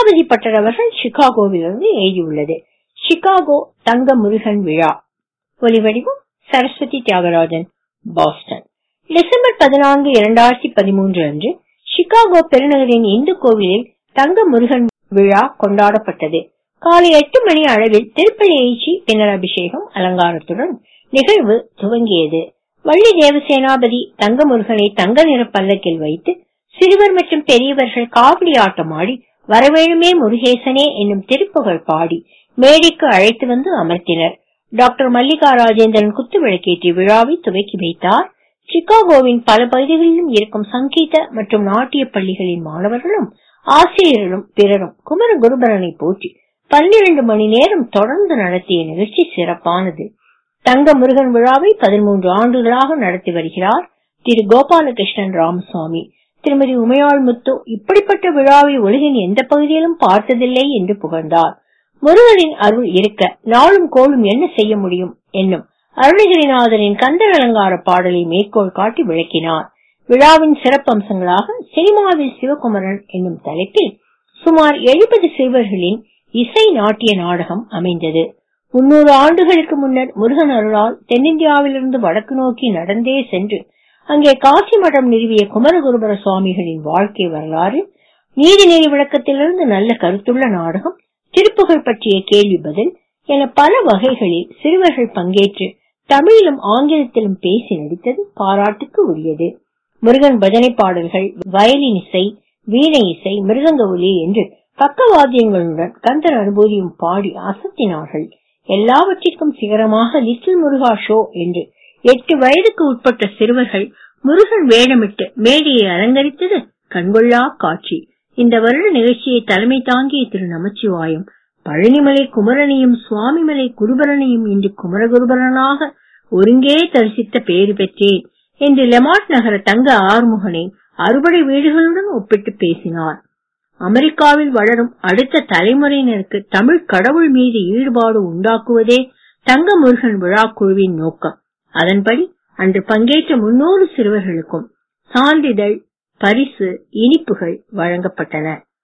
Leelavathi butter அவர்கள் சிகாகோவிலிருந்து எழுதியுள்ளது Chicago தங்க முருகன் விழா ஒலிவடிவம் சரஸ்வதி தியாகராஜன் பாஸ்டன் டிசம்பர் பதினான்கு இரண்டாயிரத்தி பதிமூன்று அன்று சிகாகோ பெருநகரின் இந்து கோவிலில் தங்க முருகன் விழா கொண்டாடப்பட்டது காலை எட்டு மணி அளவில் திருப்பதி எழுச்சி பின்னர் அபிஷேகம் அலங்காரத்துடன் நிகழ்வு துவங்கியது வள்ளி தேவசேனாபதி தங்க முருகனை தங்க நிற பல்லக்கில் வைத்து சிறுவர் மற்றும் பெரியவர்கள் காவடி ஆட்டம் ஆடி வரவேணுமே முருகேசனே என்னும் திருப்புகழ் பாடி மேடைக்கு அழைத்து வந்து அமர்த்தினர் டாக்டர் மல்லிகா ராஜேந்திரன் குத்து விளக்கேற்றி விழாவை துவக்கி வைத்தார் சிகாகோவின் பல பகுதிகளிலும் இருக்கும் சங்கீத மற்றும் நாட்டிய பள்ளிகளின் மாணவர்களும் ஆசிரியர்களும் பிறரும் குமர குருபரனை போற்றி பன்னிரண்டு மணி நேரம் தொடர்ந்து நடத்திய நிகழ்ச்சி சிறப்பானது தங்க முருகன் விழாவை பதிமூன்று ஆண்டுகளாக நடத்தி வருகிறார் திரு கோபாலகிருஷ்ணன் ராமசுவாமி திருமதி உமையாள் முத்து இப்படிப்பட்ட விழாவை உலகின் எந்த பகுதியிலும் பார்த்ததில்லை என்று புகழ்ந்தார் முருகனின் அருள் இருக்க நாளும் கோளும் என்ன செய்ய முடியும் என்னும் அருணகிரிநாதரின் கந்தர் அலங்கார பாடலை மேற்கோள் காட்டி விளக்கினார் விழாவின் சிறப்பம்சங்களாக சினிமாவில் சிவகுமரன் என்னும் தலைப்பில் சுமார் எழுபது சிறுவர்களின் இசை நாட்டிய நாடகம் அமைந்தது முன்னூறு ஆண்டுகளுக்கு முன்னர் முருகன் அருளால் தென்னிந்தியாவிலிருந்து வடக்கு நோக்கி நடந்தே சென்று அங்கே காசி மடம் நிறுவிய குமரகுருபர சுவாமிகளின் வாழ்க்கை வரலாறு நீதிநெறி விளக்கத்திலிருந்து நல்ல கருத்துள்ள நாடகம் திருப்புகழ் பற்றிய கேள்வி பதில் என பல வகைகளில் சிறுவர்கள் பங்கேற்று தமிழிலும் ஆங்கிலத்திலும் பேசி நடித்தது பாராட்டுக்கு உரியது முருகன் பஜனை பாடல்கள் வயலின் இசை வீணை இசை மிருதங்க ஒலி என்று பக்கவாத்தியங்களுடன் கந்தர் அனுபூதியும் பாடி அசத்தினார்கள் எல்லாவற்றிற்கும் சிகரமாக லிட்டில் முருகா ஷோ என்று எட்டு வயதுக்கு உட்பட்ட சிறுவர்கள் முருகன் வேடமிட்டு மேடையை அலங்கரித்தது கண்கொள்ளா காட்சி இந்த வருட நிகழ்ச்சியை தலைமை தாங்கிய திரு நமச்சிவாயம் பழனிமலை குமரனையும் சுவாமிமலை குருபரனையும் இன்று குமரகுருபரனாக ஒருங்கே தரிசித்த பேறு பெற்றேன் என்று லெமாட் நகர தங்க ஆறுமுகனை அறுபடை வீடுகளுடன் ஒப்பிட்டு பேசினார் அமெரிக்காவில் வளரும் அடுத்த தலைமுறையினருக்கு தமிழ் கடவுள் மீது ஈடுபாடு உண்டாக்குவதே தங்க முருகன் விழா குழுவின் நோக்கம் அதன்படி அன்று பங்கேற்ற முன்னூறு சிறுவர்களுக்கும் சான்றிதழ் பரிசு இனிப்புகள் வழங்கப்பட்டன